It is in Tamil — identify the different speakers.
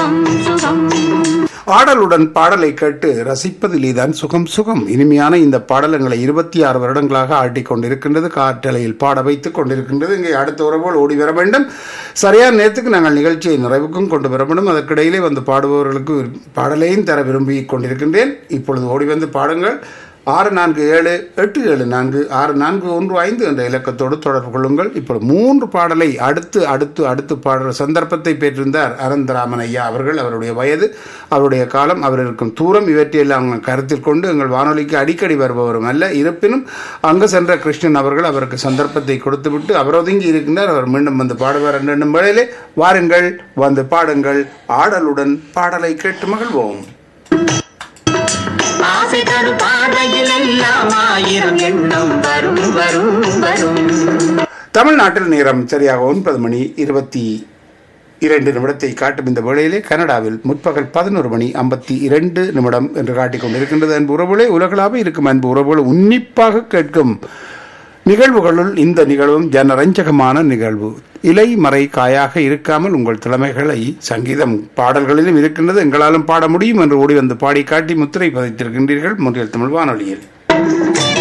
Speaker 1: சுகம் சுகம்
Speaker 2: ஆடலுடன் பாடலை கேட்டு ரசிப்பதிலேதான் சுகம் சுகம் இனிமையான இந்த பாடலங்களை இருபத்தி ஆறு வருடங்களாக ஆட்டிக் கொண்டிருக்கின்றது காற்றலையில் பாட வைத்துக் கொண்டிருக்கின்றது இங்கே அடுத்த உறவோடு ஓடி வர வேண்டும் சரியான நேரத்துக்கு நாங்கள் நிகழ்ச்சியை நிறைவுக்கும் கொண்டு வர வேண்டும் அதற்கிடையிலே வந்து பாடுபவர்களுக்கு பாடலையும் தர விரும்பி கொண்டிருக்கின்றேன் இப்பொழுது ஓடி வந்து பாடுங்கள் ஆறு நான்கு ஏழு எட்டு ஏழு நான்கு ஆறு நான்கு ஒன்று ஐந்து என்ற இலக்கத்தோடு தொடர்பு கொள்ளுங்கள் இப்பொழுது மூன்று பாடலை அடுத்து அடுத்து அடுத்து பாடுற சந்தர்ப்பத்தை பெற்றிருந்தார் அனந்தராமன் ஐயா அவர்கள் அவருடைய வயது அவருடைய காலம் அவர் இருக்கும் தூரம் இவற்றையெல்லாம் கருத்தில் கொண்டு எங்கள் வானொலிக்கு அடிக்கடி வருபவரும் அல்ல இருப்பினும் அங்கு சென்ற கிருஷ்ணன் அவர்கள் அவருக்கு சந்தர்ப்பத்தை கொடுத்துவிட்டு அவர் ஒதுங்கி இருக்கின்றார் அவர் மீண்டும் வந்து பாடுவார் என்னும் வேளையிலே வாருங்கள் வந்து பாடுங்கள் ஆடலுடன் பாடலை கேட்டு மகிழ்வோம்
Speaker 1: ஆசை தரும் பாதையில் எல்லாம் ஆயிரம் எண்ணம் வரும் வரும் வரும்
Speaker 2: தமிழ்நாட்டில் நேரம் சரியாக ஒன்பது மணி இருபத்தி இரண்டு நிமிடத்தை காட்டும் இந்த வேளையிலே கனடாவில் முற்பகல் பதினோரு மணி ஐம்பத்தி இரண்டு நிமிடம் என்று காட்டிக் கொண்டிருக்கின்றது அன்பு உறவுகளே உலகளாக இருக்கும் அன்பு உறவுகள் உன்னிப்பாக கேட்கும் நிகழ்வுகளுள் இந்த நிகழ்வும் ஜனரஞ்சகமான நிகழ்வு இலை மறை காயாக இருக்காமல் உங்கள் திறமைகளை சங்கீதம் பாடல்களிலும் இருக்கின்றது எங்களாலும் பாட முடியும் என்று ஓடி வந்து பாடி காட்டி முத்திரை பதித்திருக்கின்றீர்கள் முன்றியல் தமிழ் வானொலியில்